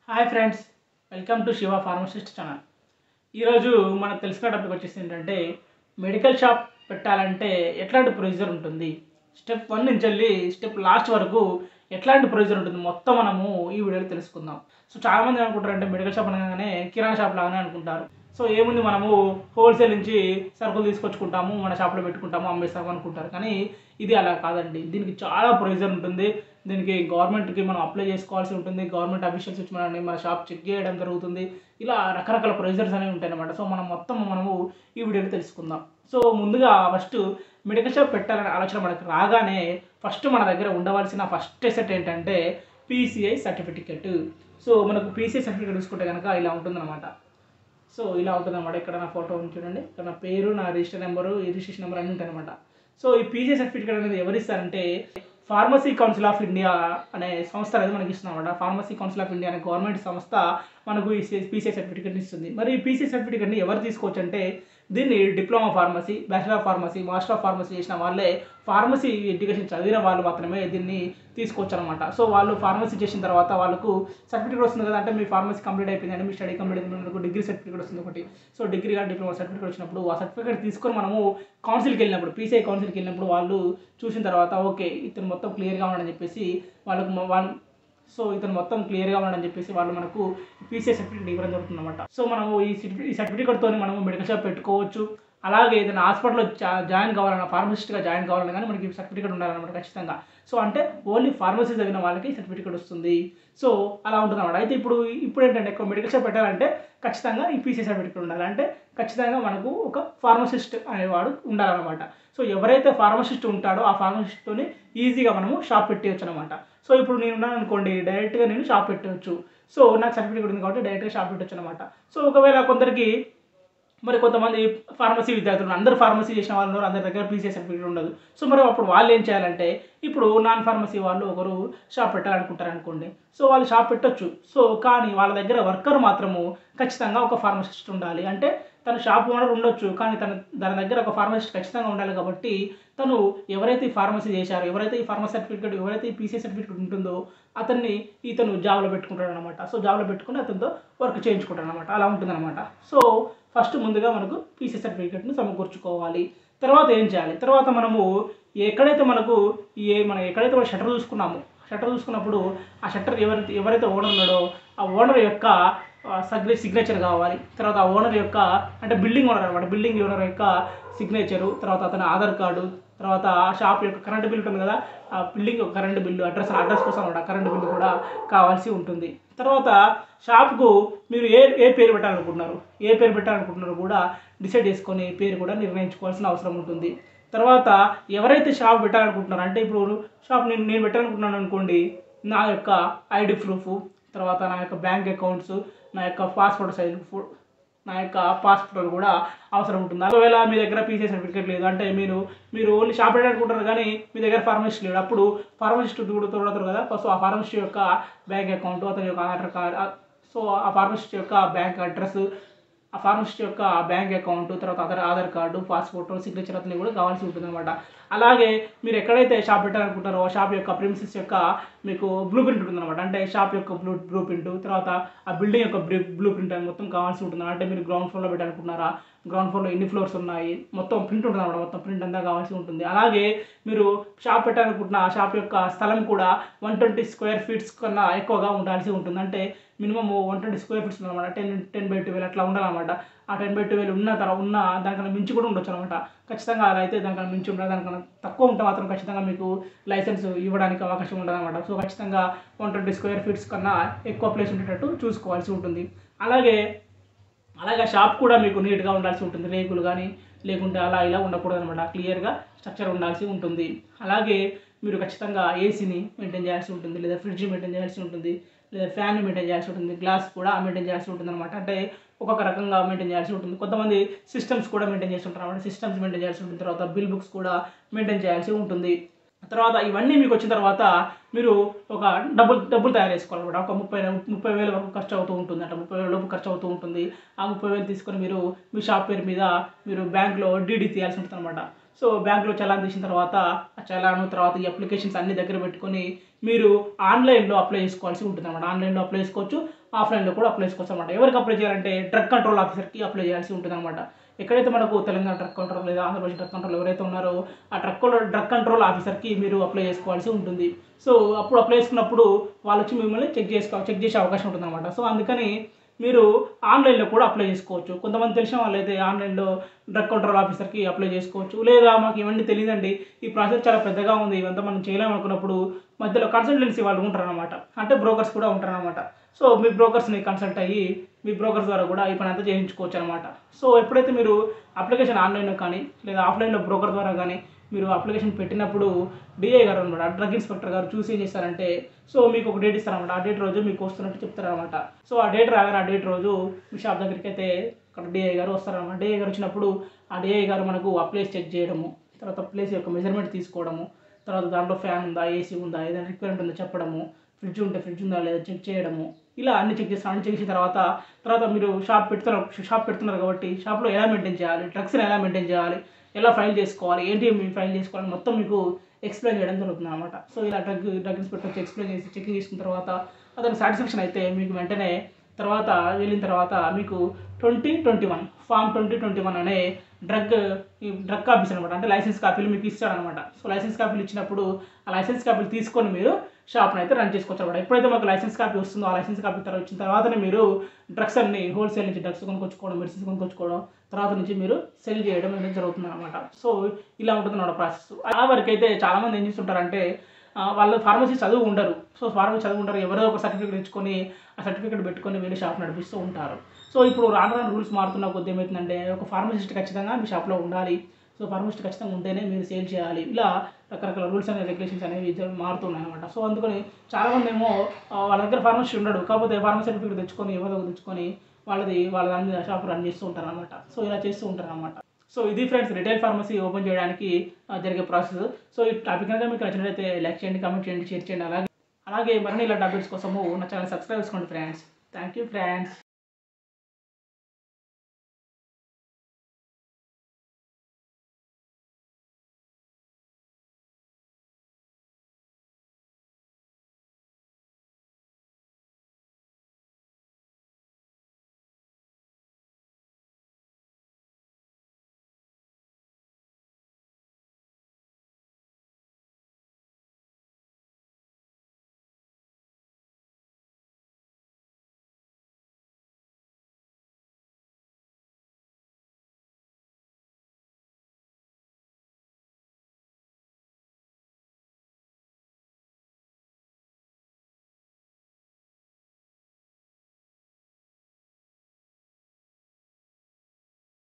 hi friends welcome to Shiva pharmacist channel ఈరోజు మనకు తెలుసుకున్న టాపిక్ వచ్చేసి ఏంటంటే మెడికల్ షాప్ పెట్టాలంటే ఎట్లాంటి ప్రొసీజర్ ఉంటుంది స్టెప్ వన్ నుంచి వెళ్ళి స్టెప్ లాస్ట్ వరకు ఎట్లాంటి ప్రొసీజర్ ఉంటుంది మొత్తం మనము ఈ వీడియోలో తెలుసుకుందాం సో చాలామంది అనుకుంటారంటే మెడికల్ షాప్ అనగానే కిరాణా షాప్ లాగానే అనుకుంటారు సో ఏముంది మనము హోల్సేల్ నుంచి సరుకులు తీసుకొచ్చుకుంటాము మన షాప్లో పెట్టుకుంటాము అమ్మేస్తాము అనుకుంటారు కానీ ఇది అలా కాదండి దీనికి చాలా ప్రొసీజర్ ఉంటుంది దీనికి గవర్నమెంట్కి మనం అప్లై చేసుకోవాల్సి ఉంటుంది గవర్నమెంట్ అఫీషియల్స్ వచ్చి మనల్ని మన షాప్ చెక్ చేయడం జరుగుతుంది ఇలా రకరకాల ప్రొసీజర్స్ అనేవి ఉంటాయి అన్నమాట సో మనం మొత్తం మనము ఈ వీడియోలో తెలుసుకుందాం సో ముందుగా ఫస్ట్ మెడికల్ షాప్ పెట్టాలనే ఆలోచన మనకు రాగానే ఫస్ట్ మన దగ్గర ఉండవలసిన ఫస్ట్ సెట్ ఏంటంటే పీసీఐ సర్టిఫికెట్ సో మనకు పీసీఐ సర్టిఫికేట్ తీసుకుంటే కనుక ఇలా ఉంటుందన్నమాట సో ఇలా ఉంటుంది అనమాట ఇక్కడ నా ఫోటో ఉంది చూడండి ఇక్కడ నా పేరు నా రిజిస్టర్ నెంబరు ఈ రిజిస్ట్రేషన్ నెంబర్ అన్నీ ఉంటాయి అనమాట సో ఈ పీజీ సర్టిఫికేట్ అనేది ఎవరు ఇస్తారంటే ఫార్మసీ కౌన్సిల్ ఆఫ్ ఇండియా అనే సంస్థ అనేది మనకి ఇస్తుంది అనమాట ఫార్మసీ కౌన్సిల్ ఆఫ్ ఇండియా అనే గవర్నమెంట్ సంస్థ మనకు ఈ పీసీ సర్టిఫికేట్ ఇస్తుంది మరి ఈ పీసీ సర్టిఫికేట్ని ఎవరు తీసుకోవచ్చు అంటే దీన్ని diploma pharmacy bachelor of pharmacy master of pharmacy చేసిన వాళ్ళే ఫార్మసీ ఎడ్యుకేషన్ చదివిన వాళ్ళు మాత్రమే దీన్ని తీసుకోవచ్చు అనమాట సో వాళ్ళు ఫార్మసీ చేసిన తర్వాత వాళ్ళకు సర్టిఫికేట్ వస్తుంది కదా అంటే మీ ఫార్మసీ కంప్లీట్ అయిపోయిందంటే మీ స్టడీ కంప్లీట్ అయిపోయింది డిగ్రీ సర్టిఫికేట్ వస్తుంది ఒకటి సో డిగ్రీ కానీ డిప్లొమా సర్టిఫికేట్ వచ్చినప్పుడు ఆ సర్టిఫికేట్ తీసుకొని మనము కౌన్సిల్కి వెళ్ళినప్పుడు పీసీఐ కౌన్సిల్కి వెళ్ళినప్పుడు వాళ్ళు చూసిన తర్వాత ఓకే ఇతను మొత్తం క్లియర్గా ఉన్నాడని చెప్పేసి వాళ్ళకు మ- వాళ్ళు సో ఇతను మొత్తం క్లియర్గా ఉన్నాడని చెప్పేసి వాళ్ళు మనకు పీసీఐ సర్టిఫికేట్ ఇవ్వడం జరుగుతుంది అనమాట సో మనము ఈ సర్టిఫికేట్ ఈ సర్టిఫికేట్తో మనము మెడికల్ షాప్ పెట్టుకోవచ్చు అలాగే ఏదైనా హాస్పిటల్లో జా- జాయిన్ కావాలన్నా ఫార్మసిస్ట్గా జాయిన్ కావాలన్నా కానీ మనకి సర్టిఫికేట్ ఉండాలన్నమాట ఖచ్చితంగా సో అంటే ఓన్లీ ఫార్మసీ చదివిన వాళ్ళకి సర్టిఫికేట్ వస్తుంది సో అలా ఉంటుంది అనమాట అయితే ఇప్పుడు ఇప్పుడు ఏంటంటే ఎక్కువ మెడికల్ షాప్ పెట్టాలంటే ఖచ్చితంగా ఈ పీసీ సర్టిఫికేట్ ఉండాలి అంటే ఖచ్చితంగా మనకు ఒక ఫార్మసిస్ట్ అనేవాడు ఉండాలన్నమాట సో ఎవరైతే ఫార్మసిస్ట్ ఉంటాడో ఆ ఫార్మసిస్ట్తోని ఈజీగా మనము షాప్ పెట్టేయచ్చు అనమాట సో ఇప్పుడు నేను ఉన్నాను అనుకోండి డైరెక్ట్గా నేను షాప్ పెట్టవచ్చు సో నాకు సర్టిఫికేట్ ఉంది కాబట్టి డైరెక్ట్గా షాప్ పెట్టచ్చు అనమాట సో ఒకవేళ కొందరికి మరి కొంతమంది ఫార్మసీ విద్యార్థులు అందరు ఫార్మసీ చేసిన వాళ్ళు ఉన్నారు, అందరి దగ్గర పీసీ సర్టిఫికేట్ ఉండదు సో మరి అప్పుడు వాళ్ళు ఏం చేయాలంటే ఇప్పుడు నాన్ ఫార్మసీ వాళ్ళు ఒకరు షాప్ పెట్టాలనుకుంటారు అనుకోండి సో వాళ్ళు షాప్ పెట్టొచ్చు సో కానీ వాళ్ళ దగ్గర వర్కర్ మాత్రము ఖచ్చితంగా ఒక ఫార్మసిస్ట్ ఉండాలి అంటే తను షాప్ ఓనర్ ఉండొచ్చు కానీ తన దాని దగ్గర ఒక ఫార్మసిస్ట్ ఖచ్చితంగా ఉండాలి కాబట్టి తను ఎవరైతే ఈ ఫార్మసీ చేశారో ఎవరైతే ఈ ఫార్మసీ సర్టిఫికేట్ ఎవరైతే ఈ పీసీ సర్టిఫికేట్ ఉంటుందో అతన్ని ఇతను జాబ్లో పెట్టుకుంటాడు అనమాట సో జాబ్లో పెట్టుకుని అతనితో వర్క్ చేయించుకుంటాడు అనమాట అలా ఉంటుందన్నమాట సో ఫస్ట్ ముందుగా మనకు పీసీ సర్టిఫికేట్ని సమకూర్చుకోవాలి తర్వాత ఏం చేయాలి తర్వాత మనము ఎక్కడైతే మనకు ఏ మనం ఎక్కడైతే మనం షట్టర్ చూసుకున్నామో షట్టర్ చూసుకున్నప్పుడు ఆ షట్టర్ ఎవరైతే ఎవరైతే ఓనర్ ఉన్నాడో ఆ ఓనర్ యొక్క సగ్నే సిగ్నేచర్ కావాలి తర్వాత ఆ ఓనర్ యొక్క అంటే బిల్డింగ్ ఓనర్ అనమాట బిల్డింగ్ ఓనర్ యొక్క సిగ్నేచరు తర్వాత అతని ఆధార్ కార్డు తర్వాత ఆ షాప్ యొక్క కరెంట్ బిల్ ఉంటుంది కదా ఆ బిల్డింగ్ యొక్క కరెంట్ బిల్లు అడ్రస్ అడ్రస్ కోసం అనమాట కరెంట్ బిల్లు కూడా కావాల్సి ఉంటుంది తర్వాత షాప్కు మీరు ఏ ఏ పేరు పెట్టాలనుకుంటున్నారు ఏ పేరు పెట్టాలనుకుంటున్నారో కూడా డిసైడ్ చేసుకొని పేరు కూడా నిర్ణయించుకోవాల్సిన అవసరం ఉంటుంది తర్వాత ఎవరైతే షాప్ పెట్టాలనుకుంటున్నారో అంటే ఇప్పుడు షాప్ నేను నేను పెట్టాలనుకుంటున్నాను అనుకోండి నా యొక్క ఐడి ప్రూఫ్ తర్వాత నా యొక్క బ్యాంక్ అకౌంట్స్ నా యొక్క పాస్పోర్ట్ సైజ్ ఫో- నా యొక్క పాస్పోర్ట్ కూడా అవసరం ఉంటుంది ఒకవేళ మీ దగ్గర పీసీ సర్టిఫికేట్ లేదు అంటే మీరు మీరు ఓన్లీ షాప్ పెట్టాలనుకుంటారు కానీ మీ దగ్గర ఫార్మసిస్ట్ లేడు అప్పుడు ఫార్మసిస్ట్ కూడా తోడతారు కదా సో ఆ ఫార్మసిస్ట్ యొక్క బ్యాంక్ అకౌంట్ అతని యొక్క ఆధార్ కార్డ్ సో ఆ ఫార్మసిస్ట్ యొక్క బ్యాంక్ అడ్రస్ ఆ ఫార్మసిస్ట్ యొక్క బ్యాంక్ అకౌంట్ తర్వాత Aadhaar Aadhaar card passport signature అతని కూడా కావాల్సి ఉంటుంది అనమాట అలాగే మీరు ఎక్కడైతే షాప్ పెట్టాలనుకుంటారో ఆ షాప్ యొక్క ప్రిమిసెస్ యొక్క మీకు బ్లూ ప్రింట్ ఉంటుంది అనమాట అంటే షాప్ యొక్క బ్లూ బ్లూ ప్రింట్ తర్వాత ఆ బిల్డింగ్ యొక్క బ్లూ ప్రింట్ అని మొత్తం కావాల్సి ఉంటుంది అంటే మీరు గ్రౌండ్ ఫ్లోర్లో పెట్టాలనుకుంటున్నారా గ్రౌండ్ ఫ్లోర్లో ఎన్ని ఫ్లోర్స్ ఉన్నాయి మొత్తం ప్రింట్ ఉంటుంది అనమాట మొత్తం ప్రింట్ అంతా కావాల్సి ఉంటుంది అలాగే మీరు షాప్ పెట్టాలనుకుంటున్న ఆ షాప్ యొక్క స్థలం కూడా వన్ ట్వంటీ స్క్వేర్ ఫీట్స్ కన్నా ఎక్కువగా ఉండాల్సి ఉంటుంది అంటే minimum one twenty square feets అనమాట టెన్ టెన్ బై ట్వెల్వ్ అట్లా ఉండాలన్నమాట ఆ టెన్ బై ట్వెల్వ్ ఉన్న తర్వాత ఉన్న దానికన్నా మించి కూడా ఉండొచ్చు అనమాట ఖచ్చితంగా అలా అయితే దానికన్నా మించి ఉండాలి దానికన్నా తక్కువ ఉంటే మాత్రం ఖచ్చితంగా మీకు లైసెన్స్ ఇవ్వడానికి అవకాశం ఉండదు అనమాట సో ఖచ్చితంగా వన్ ట్వంటీ స్క్వేర్ ఫీట్స్ కన్నా ఎక్కువ ప్లేస్ ఉండేటట్టు చూసుకోవాల్సి ఉంటుంది అలాగే అలాగే షాప్ కూడా మీకు నీట్గా ఉండాల్సి ఉంటుంది రేకులు కానీ లేకుంటే అలా ఇలా ఉండకూడదు అనమాట క్లియర్గా స్ట్రక్చర్ ఉండాల్సి ఉంటుంది అలాగే మీరు ఖచ్చితంగా ఏసీని మెయింటైన్ చేయాల్సి ఉంటుంది లేదా ఫ్రిడ్జ్ మెయింటైన్ చేయాల్సి ఉంటుంది లేదా ఫ్యాన్ మెయింటైన్ చేయాల్సి ఉంటుంది గ్లాస్ కూడా మెయింటైన్ చేయాల్సి ఉంటుంది అనమాట అంటే ఒక్కొక్క రకంగా మెయింటైన్ చేయాల్సి ఉంటుంది కొంతమంది సిస్టమ్స్ కూడా మెయింటైన్ చేస్తుంటారు అనమాట సిస్టమ్స్ మెయింటైన్ చేయాల్సి ఉంటుంది తర్వాత బిల్ బుక్స్ కూడా మెయింటైన్ చేయాల్సి ఉంటుంది తర్వాత ఇవన్నీ మీకు వచ్చిన తర్వాత మీరు ఒక డబ్బులు డబ్బులు తయారు చేసుకోవాలన్నమాట ఒక ముప్పై ముప్పై వేల వరకు ఖర్చు అవుతూ ఉంటుంది అంటే ముప్పై వేల లోపు ఖర్చు అవుతూ ఉంటుంది ఆ ముప్పై వేలు తీసుకొని మీరు మీ షాప్ పేరు మీద మీరు బ్యాంక్లో డీడీ తీయాల్సి ఉంటుంది అనమాట సో బ్యాంక్లో చలాన్ తీసిన తర్వాత ఆ చలాను తర్వాత ఈ అప్లికేషన్స్ అన్ని దగ్గర పెట్టుకొని మీరు ఆన్లైన్లో అప్లై చేసుకోవాల్సి ఉంటుంది అనమాట ఆన్లైన్లో అప్లై చేసుకోవచ్చు ఆఫ్లైన్లో కూడా అప్లై చేసుకోవచ్చు అనమాట ఎవరికి అప్లై చేయాలంటే డ్రగ్ కంట్రోల్ ఆఫీసర్కి అప్లై చేయాల్సి ఉంటుంది అనమాట ఎక్కడైతే మనకు తెలంగాణ డ్రగ్ కంట్రోల్ లేదా ఆంధ్రప్రదేశ్ డ్రగ్ కంట్రోల్ ఎవరైతే ఉన్నారో ఆ డ్రగ్ డ్రగ్ కంట్రోల్ ఆఫీసర్కి మీరు అప్లై చేసుకోవాల్సి ఉంటుంది సో అప్పుడు అప్లై చేసుకున్నప్పుడు వాళ్ళు వచ్చి మిమ్మల్ని చెక్ చేసుకో చెక్ చేసే అవకాశం ఉంటుంది అనమాట సో అందుకని మీరు ఆన్లైన్లో కూడా అప్లై చేసుకోవచ్చు కొంతమంది తెలిసిన వాళ్ళైతే ఆన్లైన్లో డ్రగ్ కంట్రోల్ ఆఫీసర్కి అప్లై చేసుకోవచ్చు లేదా మాకు ఇవన్నీ తెలియదండి ఈ ప్రాసెస్ చాలా పెద్దగా ఉంది ఇవంతా మనం చేయలేమనుకున్నప్పుడు మధ్యలో కన్సల్టెన్సీ వాళ్ళు ఉంటారనమాట అంటే బ్రోకర్స్ కూడా ఉంటారనమాట సో మీ బ్రోకర్స్ని కన్సల్ట్ అయ్యి మీ బ్రోకర్స్ ద్వారా కూడా ఈ పని అంతా చేయించుకోవచ్చు అనమాట సో ఎప్పుడైతే మీరు అప్లికేషన్ ఆన్లైన్లో కానీ లేదా ఆఫ్లైన్లో బ్రోకర్ ద్వారా కానీ మీరు అప్లికేషన్ పెట్టినప్పుడు డిఐ గారు అనమాట డ్రగ్ ఇన్స్పెక్టర్ గారు చూసి ఏం చేస్తారంటే సో మీకు ఒక డేట్ ఇస్తారనమాట ఆ డేట్ రోజు మీకు వస్తున్నట్టు చెప్తారనమాట సో ఆ డేట్ రాగానే ఆ డేట్ రోజు మీ షాప్ దగ్గరికి అయితే అక్కడ డిఐ గారు వస్తారనమాట డిఐ గారు వచ్చినప్పుడు ఆ డిఐ గారు మనకు ఆ ప్లేస్ చెక్ చేయడము తర్వాత ప్లేస్ యొక్క మెజర్మెంట్ తీసుకోవడము తర్వాత దాంట్లో ఫ్యాన్ ఉందా ఏసీ ఉందా ఏదైనా రిక్వైర్మెంట్ ఉందా చెప్పడము ఫ్రిడ్జ్ ఉంటే ఫ్రిడ్జ్ ఉందా లేదా చెక్ చేయడము ఇలా అన్ని చెక్ చేస్తాం అన్ని చెక్ చేసిన తర్వాత తర్వాత మీరు షాప్ పెడుతున్నారు షాప్ పెడుతున్నారు కాబట్టి షాప్లో ఎలా మెయింటైన్ చేయాలి డ్రగ్స్ని ఎలా మెయింటైన్ చేయాలి ఎలా ఫైల్ చేసుకోవాలి ఏంటి మీరు ఫైల్ చేసుకోవాలి మొత్తం మీకు ఎక్స్ప్లెయిన్ చేయడం జరుగుతుంది అనమాట సో ఇలా డ్రగ్ డ్రగ్ ఇన్స్పెక్టర్ వచ్చి ఎక్స్ప్లెయిన్ చేసి చెకింగ్ చేసుకున్న తర్వాత అతనికి సాటిస్ఫాక్షన్ అయితే మీకు వెంటనే తర్వాత వెళ్ళిన తర్వాత మీకు twenty twenty one form twenty twenty one అనే డ్రగ్ ఈ డ్రగ్ కాపీస్ అనమాట అంటే లైసెన్స్ కాపీలు మీకు ఇస్తాడనమాట సో లైసెన్స్ కాపీలు ఇచ్చినప్పుడు ఆ లైసెన్స్ కాపీలు తీసుకొని మీరు షాప్ని అయితే రన్ చేసుకోవచ్చు అనమాట ఎప్పుడైతే మాకు లైసెన్స్ కాపీ వస్తుందో ఆ లైసెన్స్ కాపీ తర్వాత వచ్చిన తర్వాతనే మీరు డ్రగ్స్ అన్ని హోల్సేల్ నుంచి డ్రగ్స్ కొనుక్కొచ్చుకోవడం మెడిసిన్స్ కొనుక్కొచ్చుకోవడం తర్వాత నుంచి మీరు సెల్ చేయడం అనేది జరుగుతుంది అనమాట సో ఇలా ఉంటుంది అన్నమాట ప్రాసెస్ ఆ వరకు అయితే చాలామంది ఏం చేస్తుంటారంటే ఆ, వాళ్ళు ఫార్మసీ చదువు ఉండరు సో ఫార్మసీ చదువు ఉండరు ఎవరో ఒక సర్టిఫికేట్ ఇచ్చుకొని ఆ సర్టిఫికేట్ పెట్టుకొని వెళ్ళి షాప్ నడిపిస్తూ ఉంటారు సో ఇప్పుడు రాను రాను రూల్స్ మారుతున్న కొద్ది ఏమవుతుందంటే ఒక ఫార్మసిస్ట్ ఖచ్చితంగా మీ షాప్లో ఉండాలి సో ఫార్మసిస్ట్ ఖచ్చితంగా ఉంటేనే మీరు సేల్ చేయాలి ఇలా రకరకాల రూల్స్ అండ్ రెగ్యులేషన్స్ అనేవి జ- మారుతున్నాయి అనమాట సో అందుకని చాలామంది ఏమో ఆ, వాళ్ళ దగ్గర ఫార్మసిస్ట్ ఉండడు కాకపోతే ఫార్మసీ సర్టిఫికేట్ తెచ్చుకొని ఎవరో ఒకరు తెచ్చుకొని వాళ్ళది వాళ్ళ దాని మీద షాప్ రన్ చేస్తూ ఉంటారు అనమాట సో ఇలా చేస్తూ ఉంటారు అనమాట సో ఇది ఫ్రెండ్స్ రిటైల్ ఫార్మసీ ఓపెన్ చేయడానికి ఆ, జరిగే ప్రాసెస్ సో ఈ టాపిక్ కనుక మీకు నచ్చినట్లయితే లైక్ చేయండి కామెంట్ చేయండి షేర్ చేయండి అలాగే అలాగే మరిన్ని ఇలాంటి అప్డేట్స్ కోసము నా ఛానల్ సబ్స్క్రైబ్ చేసుకోండి ఫ్రెండ్స్ థ్యాంక్ యూ ఫ్రెండ్స్